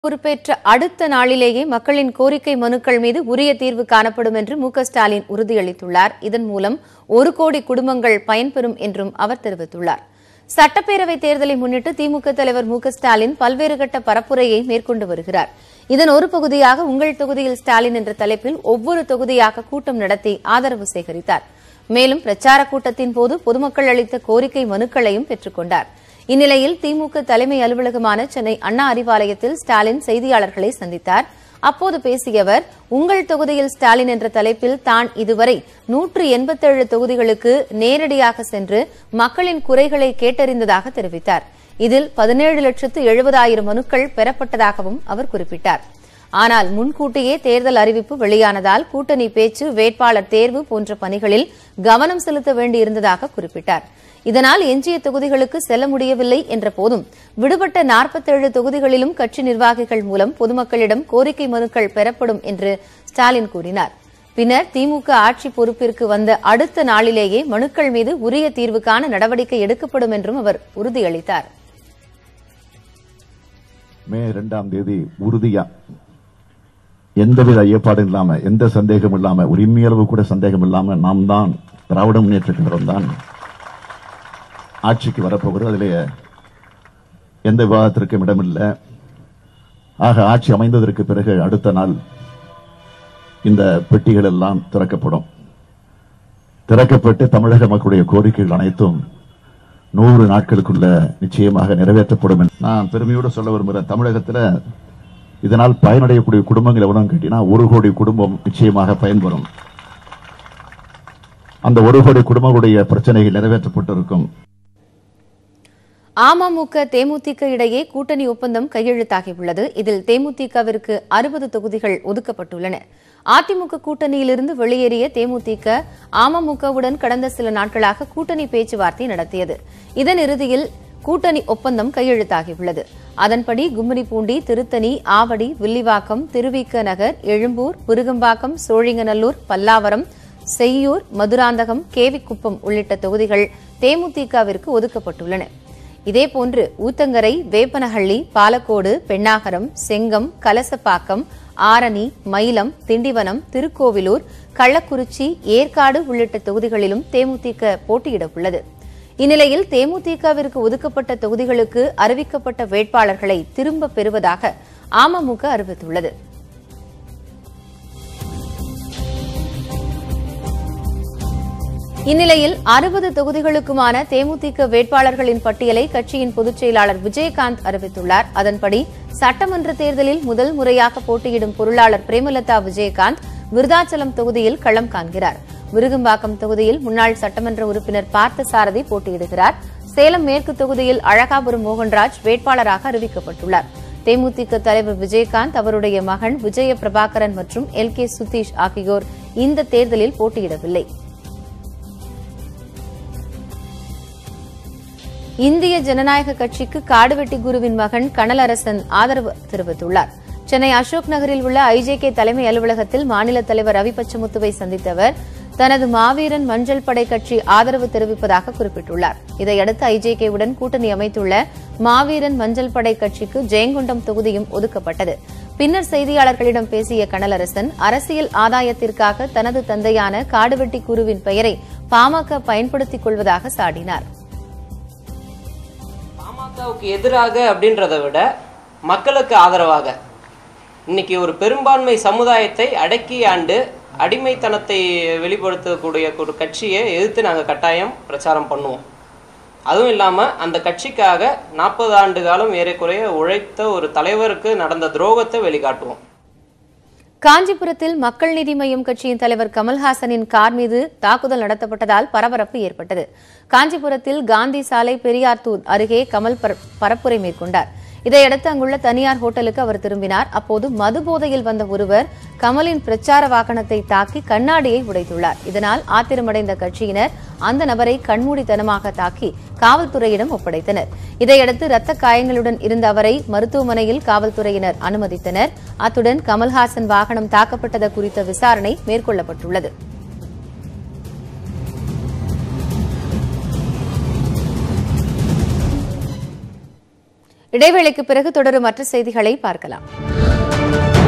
பொறுப்பேற்ற அடுத்த நாளிலேயே மக்களின் கோரிக்கை மனுக்கள் மீது உரிய தீர்வு காணப்படும் என்று மு க ஸ்டாலின் உறுதியளித்துள்ளார் இதன் மூலம் ஒரு கோடி குடும்பங்கள் பயன்பெறும் என்றும் அவர் தெரிவித்துள்ளார் சட்டப்பேரவை தேர்தலை முன்னிட்டு திமுக தலைவர் மு க ஸ்டாலின் பல்வேறு கட்ட பரப்புரையை மேற்கொண்டு வருகிறார் இதன் ஒரு பகுதியாக உங்கள் தொகுதியில் ஸ்டாலின் என்ற தலைப்பில் ஒவ்வொரு தொகுதியாக கூட்டம் நடத்தி ஆதரவு சேகரித்தார் மேலும் பிரச்சார கூட்டத்தின் போது பொதுமக்கள் அளித்த கோரிக்கை மனுக்களையும் பெற்றுக் கொண்டார் இந்நிலையில் திமுக தலைமை அலுவலகமான சென்னை அண்ணா அறிவாலயத்தில் ஸ்டாலின் செய்தியாளர்களை சந்தித்தார் அப்போது பேசிய அவர் உங்கள் தொகுதியில் ஸ்டாலின் என்ற தலைப்பில் தான் இதுவரை நூற்று எண்பத்தேழு தொகுதிகளுக்கு நேரடியாக சென்று மக்களின் குறைகளை கேட்டறிந்ததாக தெரிவித்தார் இதில் பதினேழு லட்சத்து எழுபதாயிரம் மனுக்கள் பெறப்பட்டதாகவும் அவர் குறிப்பிட்டார் ஆனால் முன்கூட்டியே தேர்தல் அறிவிப்பு வெளியானதால் கூட்டணி பேச்சு வேட்பாளர் தேர்வு போன்ற பணிகளில் கவனம் செலுத்த வேண்டியிருந்ததாக குறிப்பிட்டார் இதனால் எஞ்சிய தொகுதிகளுக்கு செல்ல முடியவில்லை என்ற போதும் விடுபட்ட நாற்பத்தேழு தொகுதிகளிலும் கட்சி நிர்வாகிகள் மூலம் பொதுமக்களிடம் கோரிக்கை மனுக்கள் பெறப்படும் என்று ஸ்டாலின் கூறினார் பின்னர் திமுக ஆட்சி பொறுப்பிற்கு வந்த அடுத்த நாளிலேயே மனுக்கள் மீது உரிய தீர்வுக்கான நடவடிக்கை எடுக்கப்படும் என்றும் அவர் உறுதியளித்தார் மே இரண்டாம் தேதி உறுதியா எந்தவித ஐயப்பாடும் இல்லாம எந்த சந்தேகம் இல்லாம ஒரு இம்மியளவு கூட சந்தேகம் இல்லாம நாம் தான் திராவிட முன்னேற்ற கழகம் தான் ஆட்சிக்கு வரப்போகிறது அதிலே எந்த விவாதத்திற்கும் இடமில்லை ஆக ஆட்சி அமைந்ததற்கு பிறகு அடுத்த நாள் இந்த பெட்டிகள் எல்லாம் திறக்கப்படும் திறக்கப்பட்டு தமிழக மக்களுடைய கோரிக்கைகள் அனைத்தும் நூறு நாட்களுக்குள்ள நிச்சயமாக நிறைவேற்றப்படும் என்று நான் பெருமையோடு சொல்ல விரும்புகிறேன் தமிழகத்தில் இதனால் பயனடையக்கூடிய குடும்பங்கள் எவ்வளவு கேட்டீங்கன்னா ஒரு கோடி குடும்பம் நிச்சயமாக பயன்பெறும் அந்த ஒரு கோடி குடும்பங்களுடைய பிரச்சனைகள் நிறைவேற்றப்பட்டிருக்கும் அமமுக தேமுதிக இடையே கூட்டணி ஒப்பந்தம் கையெழுத்தாகியுள்ளது இதில் தேமுதிகவிற்கு அறுபது தொகுதிகள் ஒதுக்கப்பட்டுள்ளன அதிமுக கூட்டணியிலிருந்து வெளியேறிய தேமுதிக அமமுகவுடன் கடந்த சில நாட்களாக கூட்டணி பேச்சுவார்த்தை நடத்தியது இதன் இறுதியில் கூட்டணி ஒப்பந்தம் கையெழுத்தாகியுள்ளது அதன்படி கும்மிடிப்பூண்டி திருத்தணி ஆவடி வில்லிவாக்கம் திருவிக்க நகர் எழும்பூர் விருகம்பாக்கம் சோழிங்கநல்லூர் பல்லாவரம் செய்யூர் மதுராந்தகம் கேவிக்குப்பம் உள்ளிட்ட தொகுதிகள் தேமுதிகவிற்கு ஒதுக்கப்பட்டுள்ளன இதேபோன்று ஊத்தங்கரை வேப்பனஹள்ளி பாலக்கோடு பெண்ணாகரம் செங்கம் கலசப்பாக்கம் ஆரணி மயிலம் திண்டிவனம் திருக்கோவிலூர் கள்ளக்குறிச்சி ஏற்காடு உள்ளிட்ட தொகுதிகளிலும் தேமுதிக போட்டியிட உள்ளது இந்நிலையில் தேமுதிகவிற்கு ஒதுக்கப்பட்ட தொகுதிகளுக்கு அறிவிக்கப்பட்ட வேட்பாளர்களை திரும்பப் பெறுவதாக அமமுக அறிவித்துள்ளது இந்நிலையில் அறுபது தொகுதிகளுக்குமான தேமுதிக வேட்பாளர்களின் பட்டியலை கட்சியின் பொதுச் செயலாளர் விஜயகாந்த் அறிவித்துள்ளார் அதன்படி சட்டமன்ற தேர்தலில் முதல் முறையாக போட்டியிடும் பொருளாளர் பிரேமலதா விஜயகாந்த் விருதாச்சலம் தொகுதியில் களம் காண்கிறார் விருகம்பாக்கம் தொகுதியில் முன்னாள் சட்டமன்ற உறுப்பினர் பார்த்தசாரதி போட்டியிடுகிறார் சேலம் மேற்கு தொகுதியில் அழகாபுரம் மோகன்ராஜ் வேட்பாளராக அறிவிக்கப்பட்டுள்ளார் தேமுதிக தலைவர் விஜயகாந்த் அவருடைய மகன் விஜய பிரபாகரன் மற்றும் எல் கே சுதீஷ் ஆகியோர் இந்த தேர்தலில் போட்டியிடவில்லை இந்திய ஜனநாயக கட்சிக்கு காடுவெட்டி குருவின் மகன் கனலரசன் ஆதரவு தெரிவித்துள்ளார் சென்னை அசோக் நகரில் உள்ள ஐஜேகே தலைமை அலுவலகத்தில் மாநில தலைவர் ரவி பச்சமுத்துவை சந்தித்த அவர் தனது மாவீரன் மஞ்சள் படை கட்சி ஆதரவு தெரிவிப்பதாக குறிப்பிட்டுள்ளார் இதையடுத்து ஐஜேகேவுடன் கூட்டணி அமைத்துள்ள மாவீரன் மஞ்சள் படை கட்சிக்கு ஜெயங்கொண்டம் தொகுதியும் ஒதுக்கப்பட்டது பின்னர் செய்தியாளர்களிடம் பேசிய கனலரசன் அரசியல் ஆதாயத்திற்காக தனது தந்தையான காடுவெட்டி குருவின் பெயரை பாமக பயன்படுத்திக் கொள்வதாக சாடினார் பாமகவுக்கு எதிராக அப்படின்றத விட மக்களுக்கு ஆதரவாக இன்னைக்கு ஒரு பெரும்பான்மை சமுதாயத்தை அடக்கி ஆண்டு அடிமைத்தனத்தை வெளிப்படுத்தக்கூடிய ஒரு கட்சியை எதிர்த்து நாங்கள் கட்டாயம் பிரச்சாரம் பண்ணுவோம் அதுவும் இல்லாமல் அந்த கட்சிக்காக நாற்பது ஆண்டு காலம் ஏறக்குறைய உழைத்த ஒரு தலைவருக்கு நடந்த துரோகத்தை வெளிக்காட்டுவோம் காஞ்சிபுரத்தில் மக்கள் நீதி மய்யம் கட்சியின் தலைவர் கமல்ஹாசனின் கார் மீது தாக்குதல் நடத்தப்பட்டதால் பரபரப்பு ஏற்பட்டது காஞ்சிபுரத்தில் காந்தி சாலை பெரியார் தூர் அருகே கமல் பர- பரப்புரை மேற்கொண்டார் இதையடுத்து அங்குள்ள தனியார் ஹோட்டலுக்கு அவர் திரும்பினார் அப்போது மது போதையில் வந்த ஒருவர் கமலின் பிரச்சார வாகனத்தை தாக்கி கண்ணாடியை உடைத்துள்ளார் இதனால் ஆத்திரமடைந்த கட்சியினர் அந்த நபரை கண்மூடித்தனமாக தாக்கி காவல்துறையிடம் ஒப்படைத்தனர் இதையடுத்து இரத்த காயங்களுடன் இருந்த அவரை மருத்துவமனையில் காவல்துறையினர் அனுமதித்தனர் அத்துடன் கமல்ஹாசன் வாகனம் தாக்கப்பட்டது குறித்த விசாரணை மேற்கொள்ளப்பட்டுள்ளது இடைவேளைக்கு பிறகு தொடரும் மற்ற செய்திகளை பார்க்கலாம்